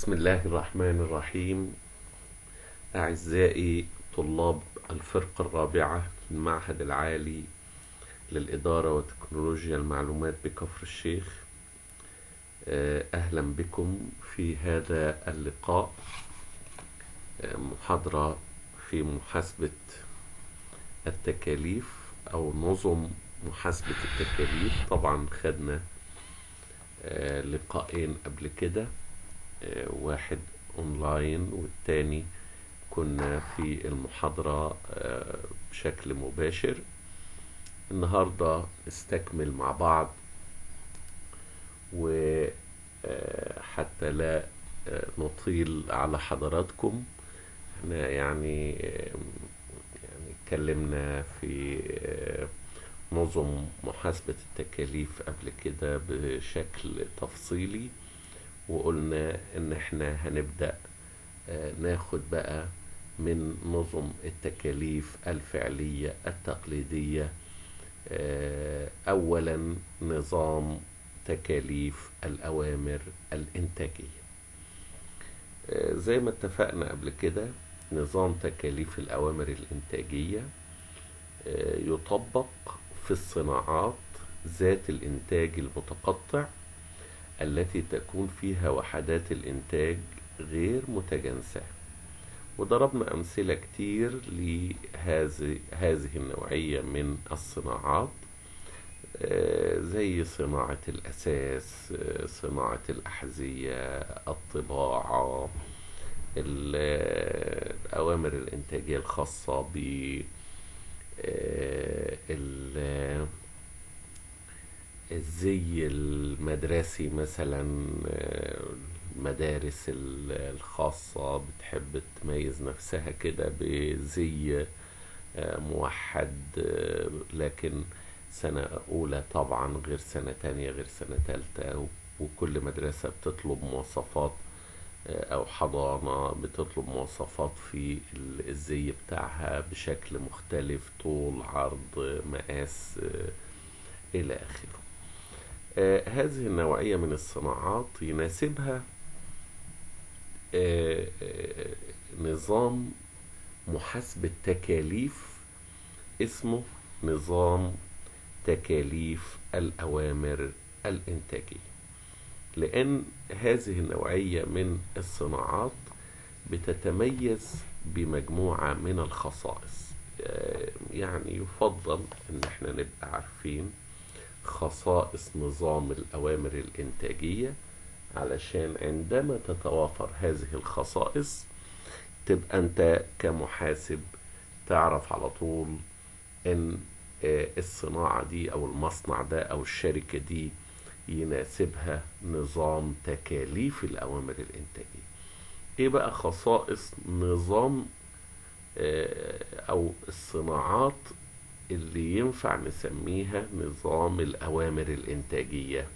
بسم الله الرحمن الرحيم أعزائي طلاب الفرقة الرابعة في المعهد العالي للإدارة وتكنولوجيا المعلومات بكفر الشيخ آه، أهلا بكم في هذا اللقاء آه، محاضرة في محاسبة التكاليف أو نظم محاسبة التكاليف طبعا خدنا آه، لقاءين قبل كده آه، واحد اونلاين والتاني كنا في المحاضرة آه، بشكل مباشر النهاردة نستكمل مع بعض وحتى لا آه، نطيل على حضراتكم احنا يعني آه، يعني اتكلمنا في آه، نظم محاسبة التكاليف قبل كده بشكل تفصيلي وقلنا ان احنا هنبدأ آه، ناخد بقى من نظم التكاليف الفعلية التقليدية آه، اولا نظام تكاليف الاوامر الانتاجية آه، زي ما اتفقنا قبل كده نظام تكاليف الاوامر الانتاجية آه، يطبق في الصناعات ذات الانتاج المتقطع التي تكون فيها وحدات الإنتاج غير متجانسة وضربنا أمثلة كتير لهذه هذه النوعية من الصناعات آه، زي صناعة الأساس آه، صناعة الأحذية الطباعة ال- الأوامر الإنتاجية الخاصة ب آه، ال- الزي المدرسي مثلا آه، المدارس ال- الخاصة بتحب تميز نفسها كده بزي آه، موحد آه، لكن سنة أولى طبعا غير سنة تانية غير سنة تالتة و- وكل مدرسة بتطلب مواصفات آه، أو حضانة بتطلب مواصفات في ال- الزي بتاعها بشكل مختلف طول عرض مقاس آه، إلى آخره آه، هذه النوعية من الصناعات يناسبها آه، آه، نظام محاسبة تكاليف اسمه نظام تكاليف الأوامر الإنتاجية لأن هذه النوعية من الصناعات بتتميز بمجموعة من الخصائص آه، يعني يفضل إن احنا نبقى عارفين خصائص نظام الأوامر الإنتاجية علشان عندما تتوافر هذه الخصائص تبقى أنت كمحاسب تعرف على طول إن آه، الصناعة دي أو المصنع ده أو الشركة دي يناسبها نظام تكاليف الأوامر الإنتاجية إيه بقى خصائص نظام آه، أو الصناعات اللي ينفع نسميها نظام الأوامر الإنتاجية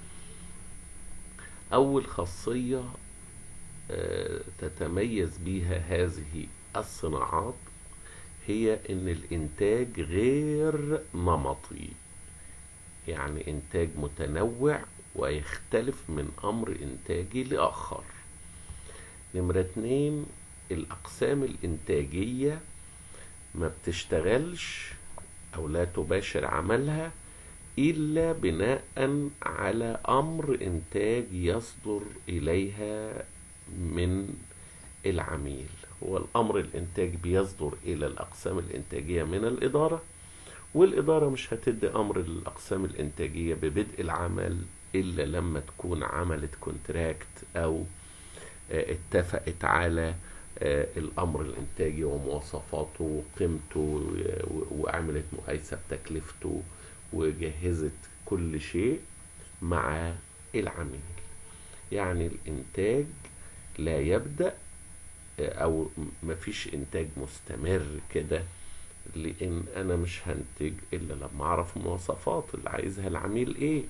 أول خاصية آه، تتميز بيها هذه الصناعات هي إن الإنتاج غير نمطي يعني إنتاج متنوع ويختلف من أمر إنتاجي لآخر نمرة اتنين الأقسام الإنتاجية ما بتشتغلش أو لا تباشر عملها إلا بناء على أمر إنتاج يصدر إليها من العميل هو الأمر الإنتاج بيصدر إلى الأقسام الإنتاجية من الإدارة والإدارة مش هتدي أمر للأقسام الإنتاجية ببدء العمل إلا لما تكون عملت كونتراكت أو آه، اتفقت على آه، الأمر الإنتاجي ومواصفاته وقيمته و- وعملت مقايسة بتكلفته وجهزت كل شيء مع العميل يعني الإنتاج لا يبدأ آه، أو مفيش إنتاج مستمر كده لأن أنا مش هنتج إلا لما أعرف مواصفات اللي عايزها العميل إيه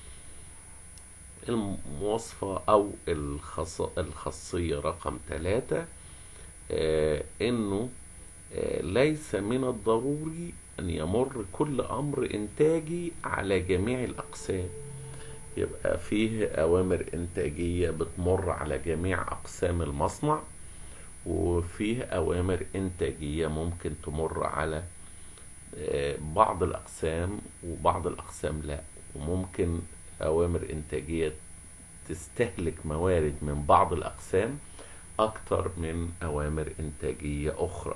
المواصفة أو الخص... الخاصية رقم ثلاثة آه إنه آه ليس من الضروري أن يمر كل أمر إنتاجي على جميع الأقسام يبقى فيه أوامر إنتاجية بتمر على جميع أقسام المصنع وفيه أوامر إنتاجية ممكن تمر على آه، بعض الأقسام وبعض الأقسام لا وممكن أوامر إنتاجية تستهلك موارد من بعض الأقسام أكتر من أوامر إنتاجية أخرى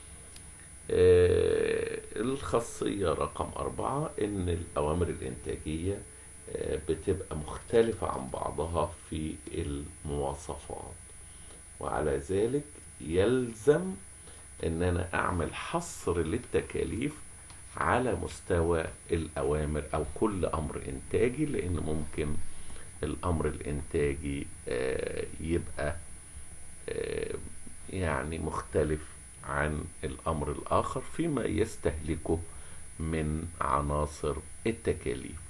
آه، الخاصية رقم أربعة إن الأوامر الإنتاجية آه، بتبقى مختلفة عن بعضها في المواصفات وعلى ذلك يلزم ان انا اعمل حصر للتكاليف على مستوى الاوامر او كل امر انتاجي لان ممكن الامر الانتاجي آه، يبقى آه، يعني مختلف عن الامر الاخر فيما يستهلكه من عناصر التكاليف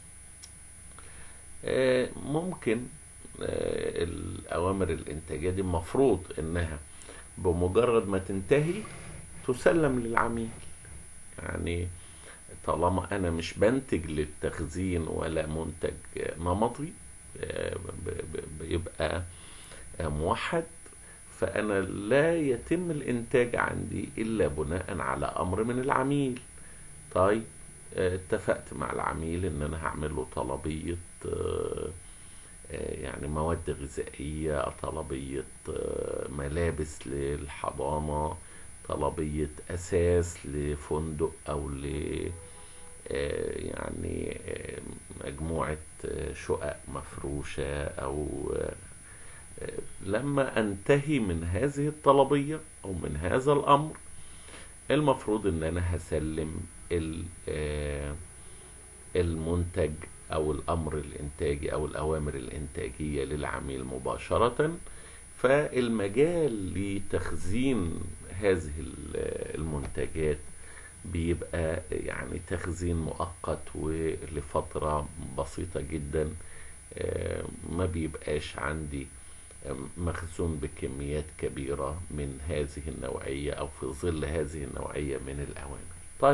آه، ممكن آه، الأوامر الإنتاجية دي المفروض إنها بمجرد ما تنتهي تسلم للعميل يعني طالما أنا مش بنتج للتخزين ولا منتج نمطي آه، ب- ب- بيبقى آه، موحد فأنا لا يتم الإنتاج عندي إلا بناء على أمر من العميل طيب آه، اتفقت مع العميل ان انا هعمل له طلبية آه، آه، يعني مواد غذائية طلبية آه، ملابس للحضانة طلبية أساس لفندق أو ل آه، يعني آه، مجموعة آه، شقق مفروشة أو آه، آه، لما أنتهي من هذه الطلبية أو من هذا الأمر المفروض ان انا هسلم ال- آه، المنتج او الامر الانتاجي او الاوامر الانتاجيه للعميل مباشره فالمجال لتخزين هذه ال- المنتجات بيبقى يعني تخزين مؤقت ولفتره بسيطه جدا آه، ما بيبقاش عندي مخزون بكميات كبيرة من هذه النوعية أو في ظل هذه النوعية من الأوامر طيب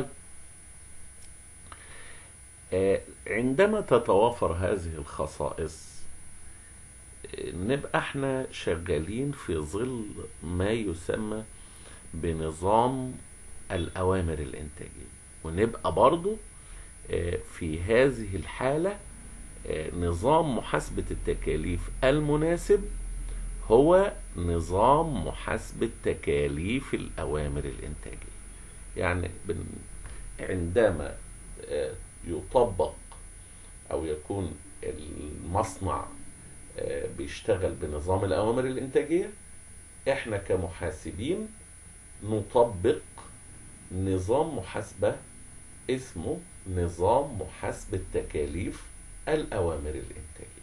آه، عندما تتوافر هذه الخصائص آه، نبقى احنا شغالين في ظل ما يسمى بنظام الأوامر الإنتاجية ونبقى برضو آه، في هذه الحالة آه، نظام محاسبة التكاليف المناسب هو نظام محاسبة تكاليف الأوامر الإنتاجية يعني بن عندما آه، يطبق أو يكون المصنع آه، بيشتغل بنظام الأوامر الإنتاجية إحنا كمحاسبين نطبق نظام محاسبة اسمه نظام محاسبة تكاليف الأوامر الإنتاجية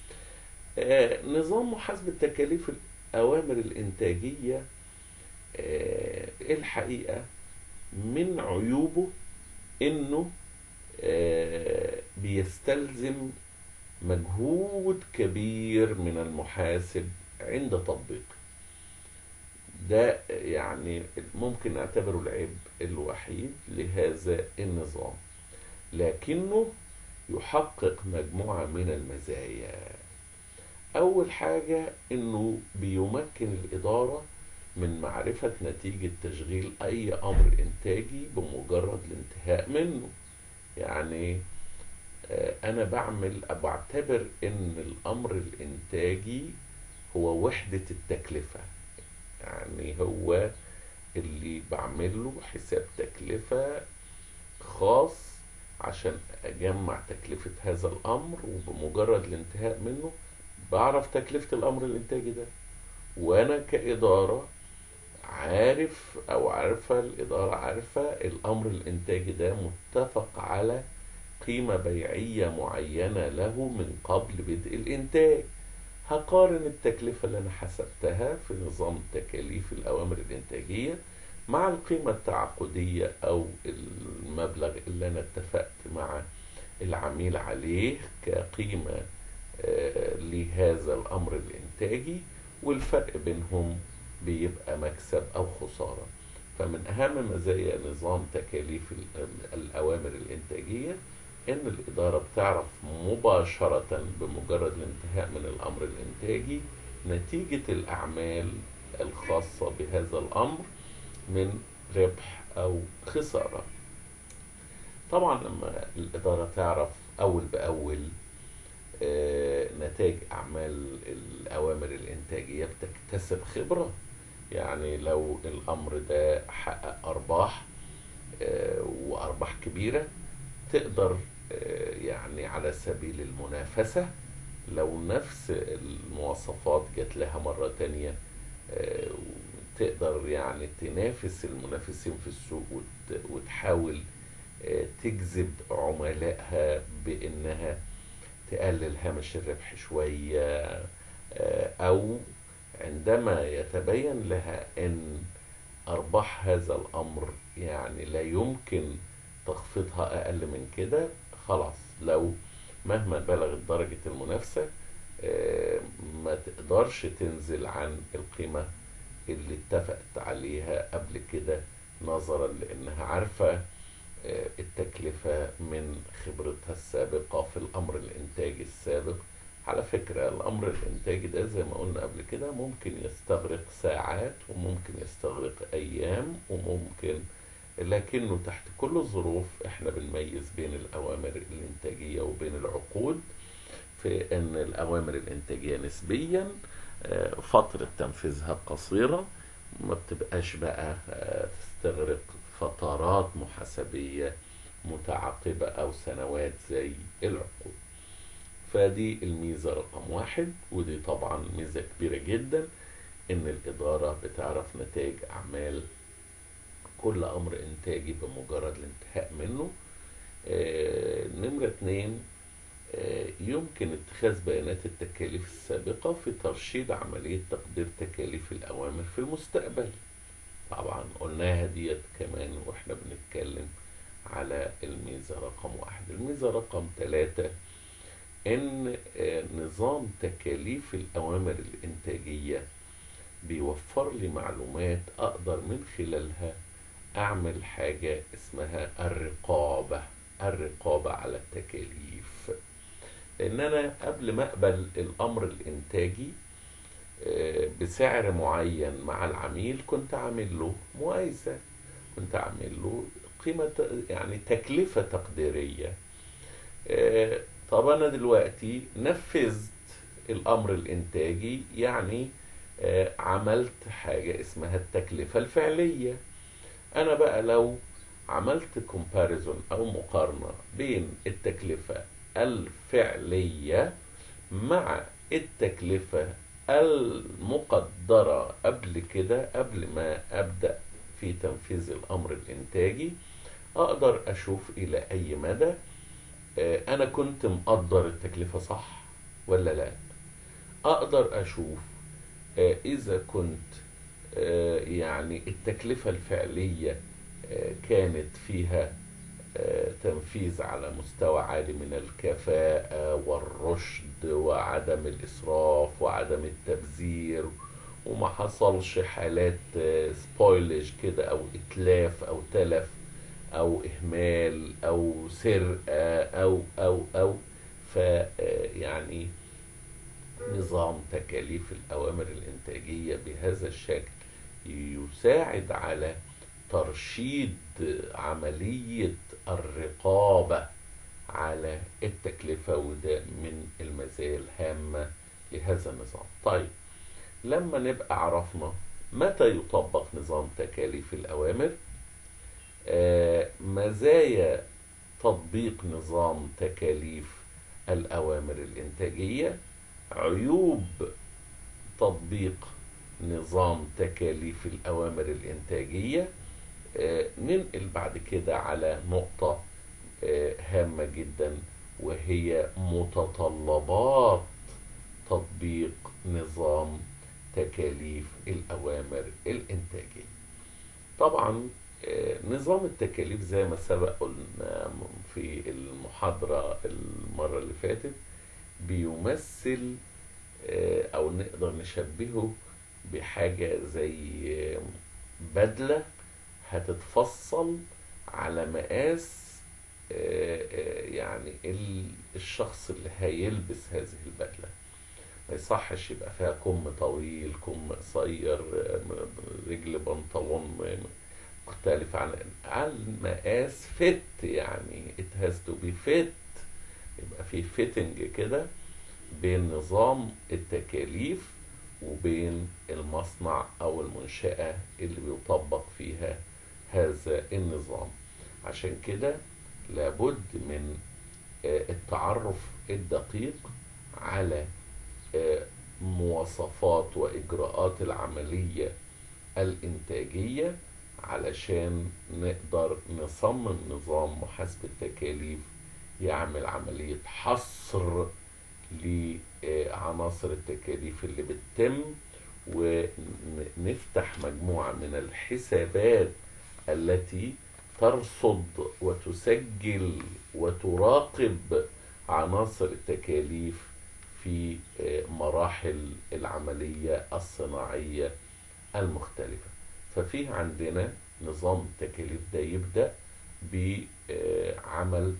آه، نظام محاسبة تكاليف الأوامر الإنتاجية آه، الحقيقة من عيوبه إنه آه، بيستلزم مجهود كبير من المحاسب عند تطبيقه ده يعني ممكن نعتبره العيب الوحيد لهذا النظام لكنه يحقق مجموعة من المزايا أول حاجة إنه بيمكن الإدارة من معرفة نتيجة تشغيل أي أمر إنتاجي بمجرد الانتهاء منه يعني آه، أنا بعمل بعتبر إن الأمر الإنتاجي هو وحدة التكلفة يعني هو اللي بعمل له حساب تكلفة خاص عشان أجمع تكلفة هذا الأمر وبمجرد الانتهاء منه بعرف تكلفة الأمر الإنتاجي ده وأنا كإدارة عارف أو عارفة الإدارة عارفة الأمر الإنتاجي ده متفق على قيمة بيعية معينة له من قبل بدء الإنتاج هقارن التكلفة اللي أنا حسبتها في نظام تكاليف الأوامر الإنتاجية مع القيمة التعاقدية أو المبلغ اللي أنا اتفقت مع العميل عليه كقيمة آه، لهذا الأمر الإنتاجي والفرق بينهم بيبقى مكسب أو خسارة فمن أهم مزايا نظام تكاليف ال- الأوامر الإنتاجية ان الاداره بتعرف مباشره بمجرد الانتهاء من الامر الانتاجي نتيجه الاعمال الخاصه بهذا الامر من ربح او خساره طبعا لما الاداره تعرف اول باول آه، نتائج اعمال الاوامر الانتاجيه بتكتسب خبره يعني لو الامر ده حقق ارباح آه، وارباح كبيره تقدر آه، يعني على سبيل المنافسه لو نفس المواصفات جات لها مره تانية آه، تقدر يعني تنافس المنافسين في السوق وت- وتحاول آه، تجذب عملائها بانها تقلل هامش الربح شويه آه، او عندما يتبين لها ان ارباح هذا الامر يعني لا يمكن تخفيضها اقل من كده خلاص لو مهما بلغت درجة المنافسة آه، ما تقدرش تنزل عن القيمة اللي اتفقت عليها قبل كده نظرا لانها عارفة آه، التكلفة من خبرتها السابقة في الامر الانتاجي السابق على فكرة الامر الانتاجي ده زي ما قلنا قبل كده ممكن يستغرق ساعات وممكن يستغرق ايام وممكن لكنه تحت كل الظروف احنا بنميز بين الاوامر الانتاجيه وبين العقود في ان الاوامر الانتاجيه نسبيا آه، فتره تنفيذها قصيره ما بتبقاش بقى آه، تستغرق فترات محاسبيه متعاقبه او سنوات زي العقود فدي الميزه رقم واحد ودي طبعا ميزه كبيره جدا ان الاداره بتعرف نتائج اعمال كل امر انتاجي بمجرد الانتهاء منه آه، نمرة اتنين آه، يمكن اتخاذ بيانات التكاليف السابقة في ترشيد عملية تقدير تكاليف الأوامر في المستقبل طبعا قلناها ديت كمان واحنا بنتكلم على الميزة رقم واحد الميزة رقم ثلاثة ان آه، نظام تكاليف الأوامر الإنتاجية بيوفر لي معلومات أقدر من خلالها أعمل حاجة اسمها الرقابة الرقابة على التكاليف لأن أنا قبل ما أقبل الأمر الإنتاجي آه، بسعر معين مع العميل كنت عامل له مقايسة كنت عامل له قيمة يعني تكلفة تقديرية آه، طب أنا دلوقتي نفذت الأمر الإنتاجي يعني آه، عملت حاجة اسمها التكلفة الفعلية أنا بقى لو عملت كومباريزون أو مقارنة بين التكلفة الفعلية مع التكلفة المقدرة قبل كده قبل ما أبدأ في تنفيذ الأمر الإنتاجي أقدر أشوف إلى أي مدى آه، أنا كنت مقدر التكلفة صح ولا لا أقدر أشوف آه، إذا كنت آه، يعني التكلفة الفعلية آه، كانت فيها آه، تنفيذ على مستوى عالي من الكفاءة والرشد وعدم الإسراف وعدم التبذير وما حصلش حالات سبويلج كده أو إتلاف أو تلف أو إهمال أو سرقة أو أو أو فيعني نظام تكاليف الأوامر الإنتاجية بهذا الشكل يساعد على ترشيد عملية الرقابة على التكلفة وده من المزايا الهامة لهذا النظام طيب لما نبقى عرفنا متى يطبق نظام تكاليف الأوامر آه، مزايا تطبيق نظام تكاليف الأوامر الإنتاجية عيوب تطبيق نظام تكاليف الأوامر الإنتاجية آه، ننقل بعد كده على نقطة آه، هامة جدا وهي متطلبات تطبيق نظام تكاليف الأوامر الإنتاجية طبعا آه، نظام التكاليف زي ما سبق قلنا في المحاضرة المرة اللي فاتت بيمثل آه، أو نقدر نشبهه بحاجة زي بدلة هتتفصل على مقاس آه، آه، يعني ال- الشخص اللي هيلبس هذه البدلة ما يصحش يبقى فيها كم طويل كم قصير آه، رجل بنطلون مختلف عن على المقاس فت يعني it has to be fit يبقى في فيتنج كده بين نظام التكاليف وبين المصنع او المنشأة اللي بيطبق فيها هذا النظام عشان كده لابد من آه، التعرف الدقيق على آه، مواصفات واجراءات العملية الانتاجية علشان نقدر نصمم نظام محاسبة تكاليف يعمل عملية حصر لعناصر التكاليف اللي بتتم ونفتح مجموعة من الحسابات التي ترصد وتسجل وتراقب عناصر التكاليف في مراحل العملية الصناعية المختلفة ففي عندنا نظام التكاليف ده يبدأ بعمل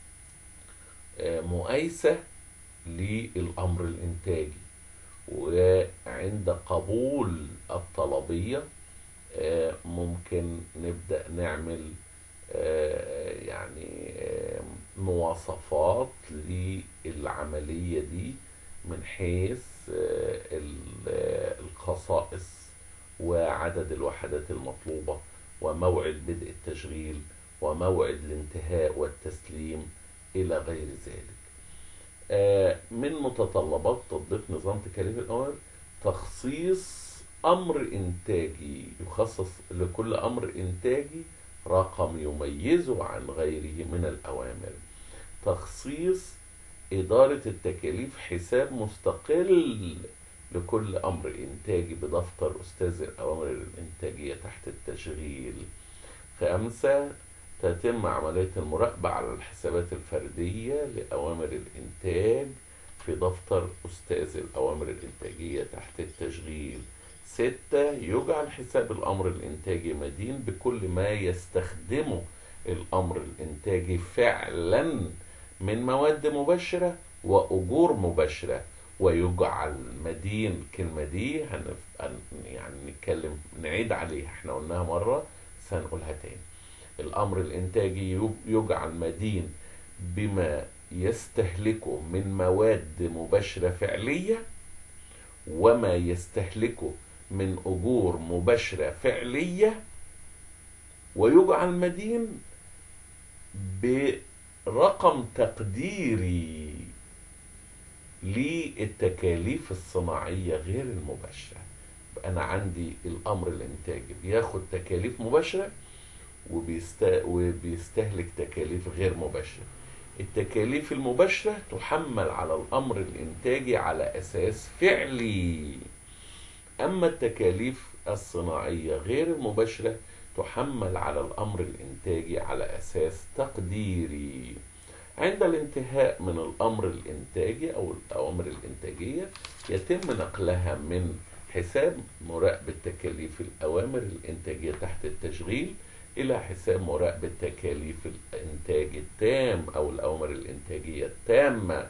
مقايسة للأمر الإنتاجي وعند قبول الطلبية آه، ممكن نبدأ نعمل آه، يعني آه، مواصفات للعملية دي من حيث آه، ال- آه، الخصائص وعدد الوحدات المطلوبة وموعد بدء التشغيل وموعد الانتهاء والتسليم إلى غير ذلك آه، من متطلبات تطبيق نظام تكاليف الأوامر تخصيص أمر إنتاجي يخصص لكل أمر إنتاجي رقم يميزه عن غيره من الأوامر تخصيص إدارة التكاليف حساب مستقل لكل أمر إنتاجي بدفتر أستاذ الأوامر الإنتاجية تحت التشغيل خمسة تتم عملية المراقبة على الحسابات الفردية لأوامر الإنتاج في دفتر أستاذ الأوامر الإنتاجية تحت التشغيل ستة يجعل حساب الأمر الإنتاجي مدين بكل ما يستخدمه الأمر الإنتاجي فعلا من مواد مباشرة وأجور مباشرة ويجعل مدين الكلمة دي هنف... هن... يعني نتكلم نعيد عليها احنا قلناها مرة بس هنقولها تاني الأمر الإنتاجي يج- يجعل مدين بما يستهلكه من مواد مباشرة فعلية وما يستهلكه من أجور مباشرة فعلية ويجعل مدين برقم تقديري للتكاليف الصناعية غير المباشرة يبقى أنا عندي الأمر الإنتاجي بياخد تكاليف مباشرة وبيست... وبيستهلك تكاليف غير مباشرة التكاليف المباشرة تحمل على الأمر الإنتاجي على أساس فعلي أما التكاليف الصناعية غير المباشرة تحمل على الأمر الإنتاجي على أساس تقديري عند الانتهاء من الأمر الإنتاجي أو الأوامر الإنتاجية يتم نقلها من حساب مراقبة تكاليف الأوامر الإنتاجية تحت التشغيل إلى حساب مراقبة تكاليف الإنتاج التام أو الأوامر الإنتاجية التامة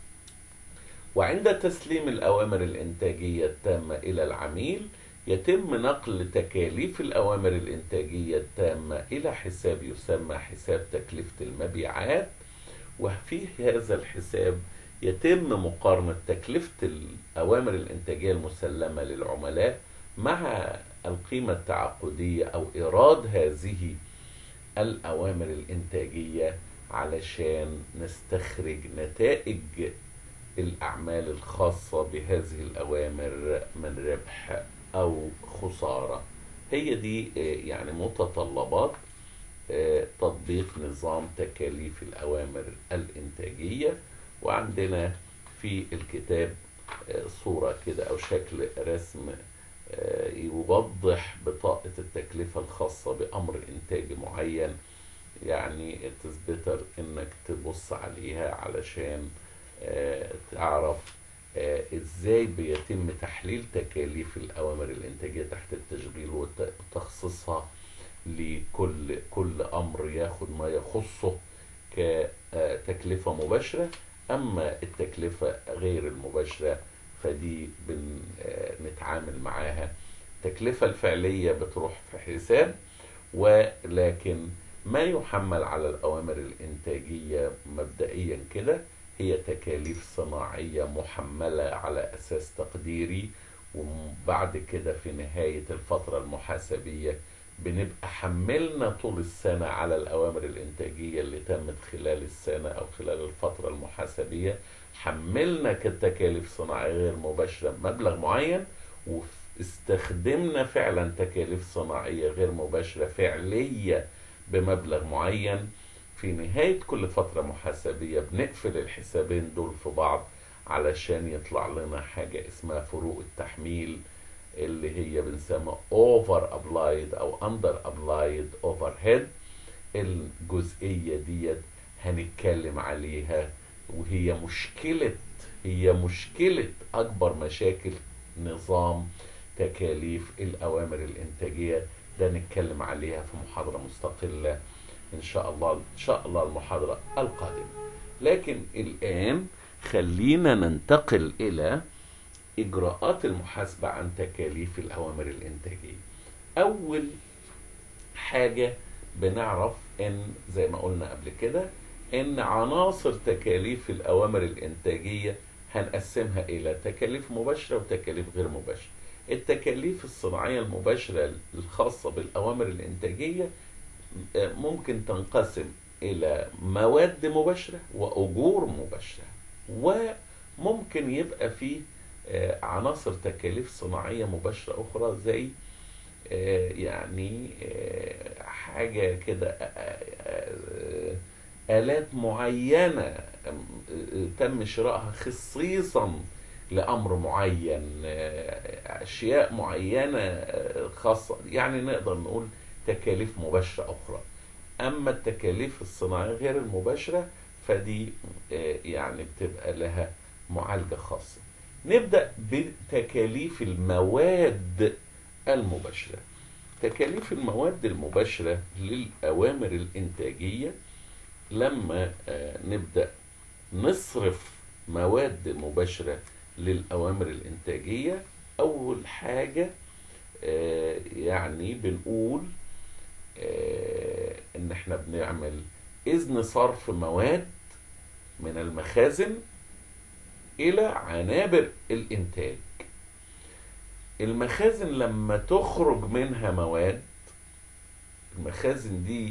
وعند تسليم الأوامر الإنتاجية التامة إلى العميل يتم نقل تكاليف الأوامر الإنتاجية التامة إلى حساب يسمى حساب تكلفة المبيعات وفي هذا الحساب يتم مقارنة تكلفة الأوامر الإنتاجية المسلمة للعملاء مع القيمة التعاقدية أو إيراد هذه الأوامر الإنتاجية علشان نستخرج نتائج الأعمال الخاصة بهذه الأوامر من ربح أو خسارة هي دي آه، يعني متطلبات آه، تطبيق نظام تكاليف الأوامر الإنتاجية وعندنا في الكتاب آه، صورة كده أو شكل رسم آه، يوضح بطاقة التكلفة الخاصة بأمر إنتاجي معين يعني تثبتر إنك تبص عليها علشان آه، تعرف آه، ازاي بيتم تحليل تكاليف الاوامر الانتاجيه تحت التشغيل وتخصيصها لكل كل امر ياخد ما يخصه كتكلفة مباشرة أما التكلفة غير المباشرة فدي بنتعامل معاها التكلفة الفعلية بتروح في حساب ولكن ما يحمل على الأوامر الإنتاجية مبدئيا كده هي تكاليف صناعية محملة على أساس تقديري وبعد كده في نهاية الفترة المحاسبية بنبقى حملنا طول السنة على الأوامر الإنتاجية اللي تمت خلال السنة أو خلال الفترة المحاسبية حملنا كتكاليف صناعية غير مباشرة مبلغ معين واستخدمنا فعلا تكاليف صناعية غير مباشرة فعلية بمبلغ معين في نهاية كل فترة محاسبية بنقفل الحسابين دول في بعض علشان يطلع لنا حاجة اسمها فروق التحميل اللي هي بنسمى over applied او under applied overhead الجزئية ديت هنتكلم عليها وهي مشكلة هي مشكلة أكبر مشاكل نظام تكاليف الأوامر الإنتاجية ده نتكلم عليها في محاضرة مستقلة إن شاء الله إن شاء الله المحاضرة القادمة لكن الآن خلينا ننتقل إلى إجراءات المحاسبة عن تكاليف الأوامر الإنتاجية أول حاجة بنعرف إن زي ما قلنا قبل كده إن عناصر تكاليف الأوامر الإنتاجية هنقسمها إلى تكاليف مباشرة وتكاليف غير مباشرة التكاليف الصناعية المباشرة الخاصة بالأوامر الإنتاجية ممكن تنقسم إلى مواد مباشرة وأجور مباشرة وممكن يبقى فيه عناصر تكاليف صناعية مباشرة أخرى زي يعني حاجة كده آلات معينة تم شرائها خصيصا لأمر معين أشياء معينة خاصة يعني نقدر نقول تكاليف مباشرة أخرى أما التكاليف الصناعية غير المباشرة فدي يعني بتبقى لها معالجة خاصة نبدأ بتكاليف المواد المباشرة تكاليف المواد المباشرة للأوامر الإنتاجية لما نبدأ نصرف مواد مباشرة للأوامر الإنتاجية أول حاجة يعني بنقول إن إحنا بنعمل إذن صرف مواد من المخازن إلى عنابر الإنتاج المخازن لما تخرج منها مواد المخازن دي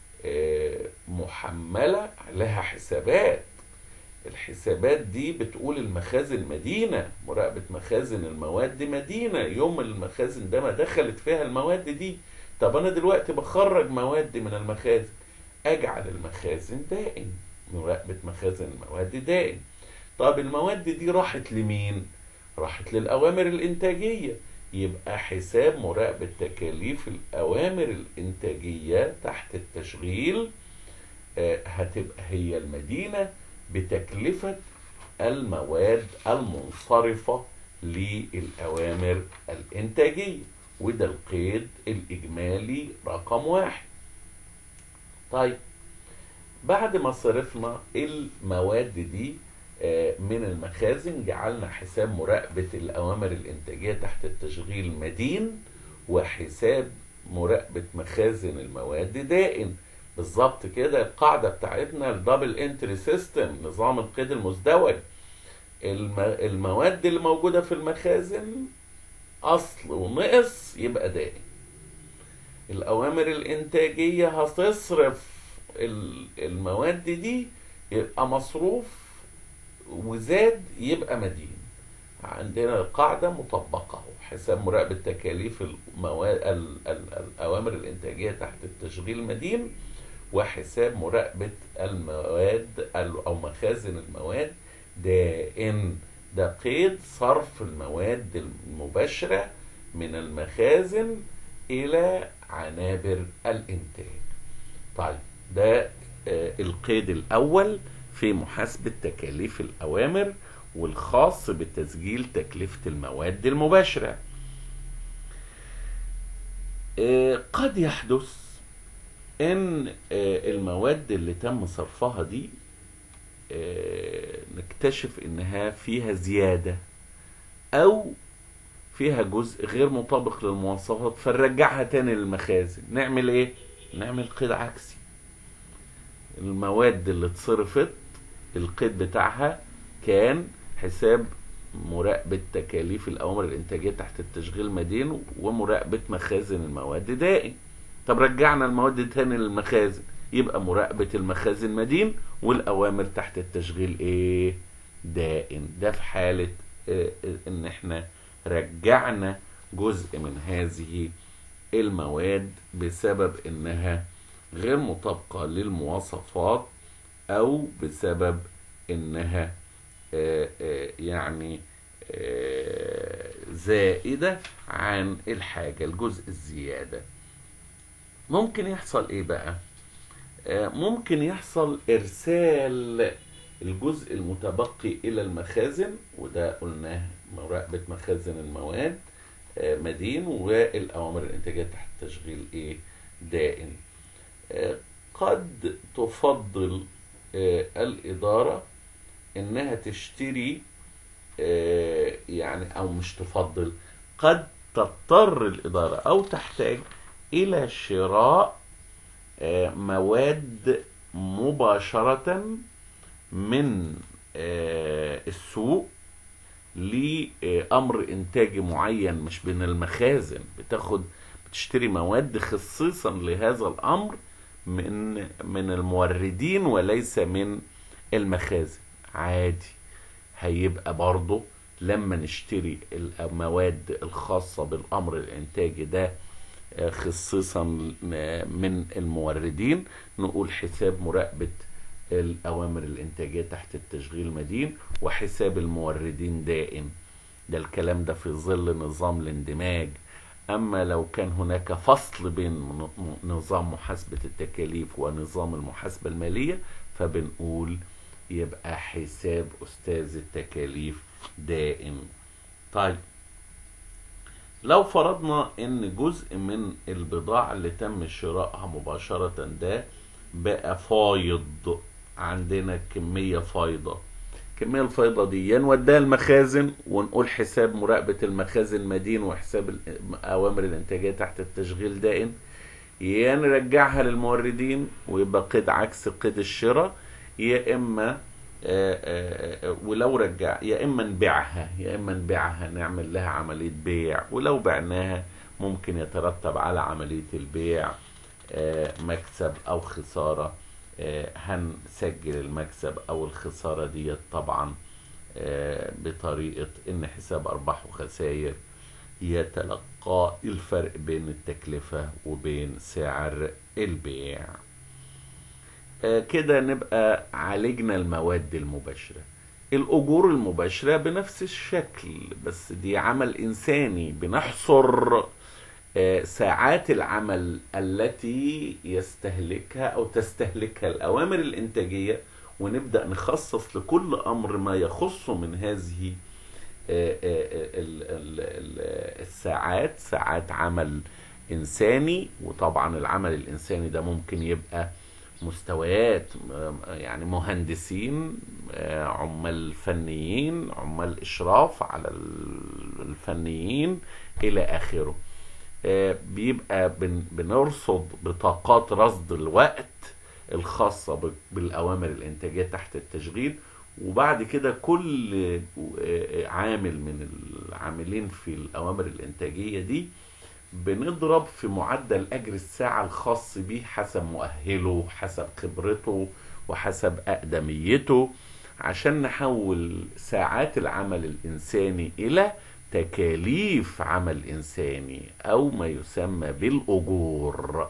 محملة لها حسابات الحسابات دي بتقول المخازن مدينة مراقبة مخازن المواد مدينة يوم المخازن ده ما دخلت فيها المواد دي طب أنا دلوقتي بخرج مواد من المخازن أجعل المخازن دائم مراقبة مخازن المواد دائم طب المواد دي راحت لمين؟ راحت للأوامر الإنتاجية يبقى حساب مراقبة تكاليف الأوامر الإنتاجية تحت التشغيل هتبقى هي المدينة بتكلفة المواد المنصرفة للأوامر الإنتاجية وده القيد الإجمالي رقم واحد طيب بعد ما صرفنا المواد دي من المخازن جعلنا حساب مراقبة الأوامر الإنتاجية تحت التشغيل مدين وحساب مراقبة مخازن المواد دائم بالظبط كده القاعدة بتاعتنا الدبل انتري سيستم نظام القيد المزدوج المواد اللي موجودة في المخازن أصل ونقص يبقى دائم الأوامر الإنتاجية هتصرف المواد دي يبقى مصروف وزاد يبقى مدين عندنا القاعدة مطبقة حساب مراقبة تكاليف المواد الأوامر الإنتاجية تحت التشغيل مدين وحساب مراقبة المواد أو مخازن المواد دائم ده قيد صرف المواد المباشرة من المخازن إلى عنابر الإنتاج طيب ده القيد الأول في محاسبة تكاليف الأوامر والخاص بتسجيل تكلفة المواد المباشرة قد يحدث ان آه، المواد اللي تم صرفها دي آه، نكتشف انها فيها زيادة او فيها جزء غير مطابق للمواصفات فنرجعها تاني للمخازن نعمل ايه نعمل قيد عكسي المواد اللي اتصرفت القيد بتاعها كان حساب مراقبة تكاليف الأوامر الإنتاجية تحت التشغيل مدين ومراقبة مخازن المواد دائم طب رجعنا المواد تاني للمخازن يبقى مراقبة المخازن مدين والأوامر تحت التشغيل إيه دائم ده في حالة آه، آه، إن إحنا رجعنا جزء من هذه المواد بسبب إنها غير مطابقة للمواصفات أو بسبب إنها آه، آه، يعني آه، زائدة عن الحاجة الجزء الزيادة ممكن يحصل ايه بقى آه، ممكن يحصل ارسال الجزء المتبقي الى المخازن وده قلناه مراقبة مخازن المواد آه، مدين والاوامر الانتاجية تحت تشغيل ايه دائم آه، قد تفضل آه، الادارة انها تشتري آه، يعني او مش تفضل قد تضطر الاداره او تحتاج الى شراء آه، مواد مباشره من آه، السوق لامر انتاجي معين مش من المخازن بتاخد بتشتري مواد خصيصا لهذا الامر من من الموردين وليس من المخازن عادي هيبقى برضه لما نشتري المواد الخاصة بالأمر الإنتاجي ده آه، خصيصا آه، من الموردين نقول حساب مراقبة الأوامر الإنتاجية تحت التشغيل مدين وحساب الموردين دائم ده الكلام ده في ظل نظام الاندماج أما لو كان هناك فصل بين ن- نظام محاسبة التكاليف ونظام المحاسبة المالية فبنقول يبقى حساب أستاذ التكاليف دائم طيب لو فرضنا ان جزء من البضاعة اللي تم شرائها مباشرة ده بقى فايض عندنا كمية فايضة الكمية الفايضة دي يا نوديها المخازن ونقول حساب مراقبة المخازن مدين وحساب الأوامر الإنتاجية تحت التشغيل دائم يا نرجعها للموردين ويبقى قيد عكس قيد الشراء يا إما آه، آه، آه، ولو رجع يا إما نبيعها يا إما نبيعها نعمل لها عملية بيع ولو بعناها ممكن يترتب على عملية البيع آه، مكسب أو خسارة آه، هنسجل المكسب أو الخسارة ديت طبعا آه، بطريقة إن حساب أرباح وخسائر يتلقى الفرق بين التكلفة وبين سعر البيع آه، كده نبقى عالجنا المواد المباشرة الأجور المباشرة بنفس الشكل بس دي عمل إنساني بنحصر آه، ساعات العمل التي يستهلكها أو تستهلكها الأوامر الإنتاجية ونبدأ نخصص لكل أمر ما يخص من هذه آه، آه، ال- ال- ال- الساعات ساعات عمل إنساني وطبعا العمل الإنساني ده ممكن يبقى مستويات آه، يعني مهندسين آه، عمال فنيين عمال إشراف على ال- الفنيين إلى آخره آه، بيبقى بن- بنرصد بطاقات رصد الوقت الخاصة ب- بالأوامر الإنتاجية تحت التشغيل وبعد كده كل آه، عامل من العاملين في الأوامر الإنتاجية دي بنضرب في معدل أجر الساعة الخاص بيه حسب مؤهله حسب خبرته وحسب أقدميته عشان نحول ساعات العمل الإنساني إلى تكاليف عمل إنساني أو ما يسمى بالأجور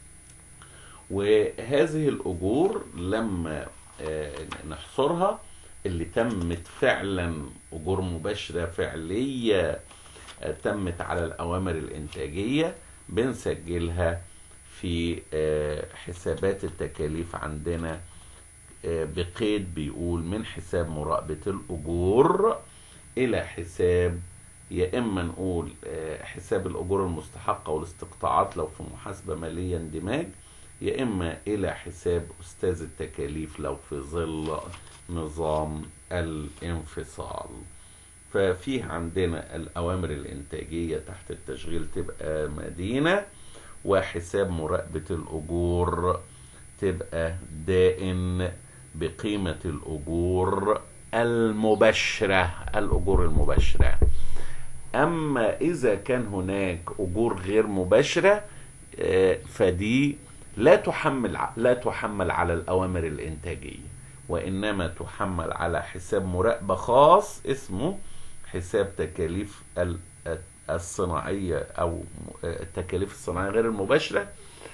وهذه الأجور لما آه، نحصرها اللي تمت فعلا أجور مباشرة فعلية آه، تمت على الأوامر الإنتاجية بنسجلها في آه، حسابات التكاليف عندنا آه، بقيد بيقول من حساب مراقبة الأجور إلى حساب يا إما نقول آه، حساب الأجور المستحقة والاستقطاعات لو في محاسبة مالية اندماج يا إما إلى حساب أستاذ التكاليف لو في ظل نظام الانفصال ففيه عندنا الأوامر الإنتاجية تحت التشغيل تبقى مدينة وحساب مراقبة الأجور تبقى دائن بقيمة الأجور المباشرة الأجور المباشرة أما إذا كان هناك أجور غير مباشرة آه، فدي لا تحمل لا تحمل على الأوامر الإنتاجية وإنما تحمل على حساب مراقبة خاص اسمه حساب تكاليف ال- الصناعية أو التكاليف الصناعية غير المباشرة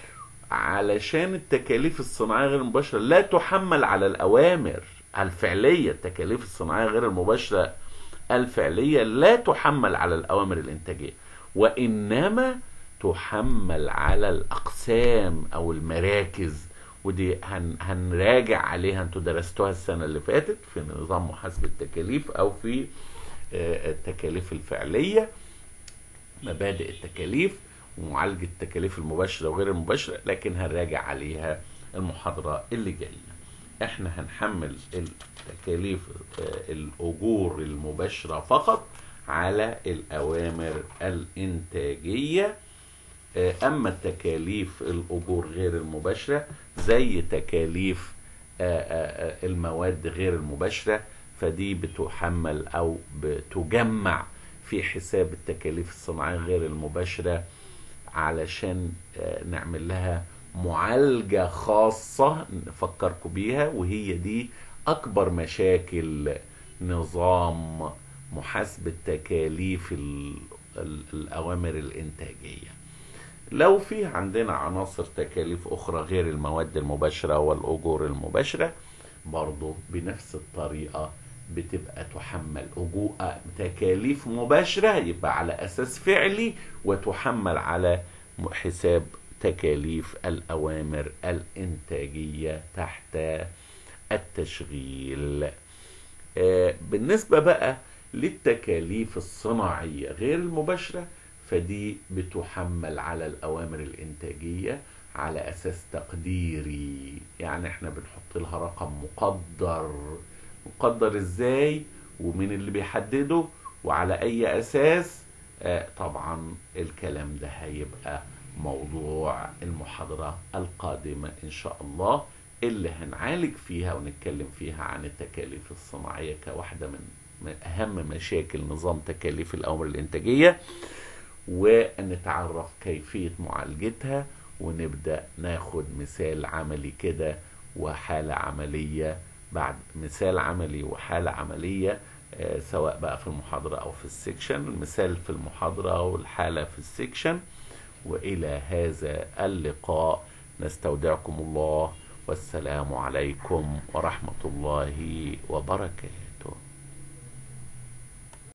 علشان التكاليف الصناعية غير المباشرة لا تحمل على الأوامر الفعلية التكاليف الصناعية غير المباشرة الفعلية لا تحمل على الأوامر الإنتاجية وإنما تحمل على الأقسام أو المراكز ودي هن هنراجع عليها انتوا درستوها السنة اللي فاتت في نظام محاسبة التكاليف أو في آه، التكاليف الفعلية مبادئ التكاليف ومعالجة التكاليف المباشرة وغير المباشرة لكن هنراجع عليها المحاضرة اللي جاية احنا هنحمل التكاليف آه، الأجور المباشرة فقط على الأوامر الإنتاجية آه، أما التكاليف الأجور غير المباشرة زي تكاليف آه، آه، آه، المواد غير المباشرة فدي بتحمل أو بتجمع في حساب التكاليف الصناعية غير المباشرة علشان آه، نعمل لها معالجة خاصة نفكركم بيها وهي دي أكبر مشاكل نظام محاسبة تكاليف ال- ال- الأوامر الإنتاجية لو في عندنا عناصر تكاليف أخرى غير المواد المباشرة والأجور المباشرة برضو بنفس الطريقة بتبقى تحمل أجور تكاليف مباشرة يبقى على أساس فعلي وتحمل على حساب تكاليف الأوامر الإنتاجية تحت التشغيل آه، بالنسبة بقى للتكاليف الصناعية غير المباشرة فدي بتحمل على الأوامر الإنتاجية على أساس تقديري يعني احنا بنحط لها رقم مقدر مقدر ازاي ومين اللي بيحدده وعلى أي أساس آه، طبعا الكلام ده هيبقى موضوع المحاضرة القادمة إن شاء الله اللي هنعالج فيها ونتكلم فيها عن التكاليف الصناعية كواحدة من من أهم مشاكل نظام تكاليف الأوامر الإنتاجية ونتعرف كيفية معالجتها ونبدأ ناخد مثال عملي كده وحالة عملية بعد مثال عملي وحالة عملية آه، سواء بقى في المحاضرة أو في السكشن المثال في المحاضرة والحالة في السكشن وإلى هذا اللقاء نستودعكم الله والسلام عليكم ورحمة الله وبركاته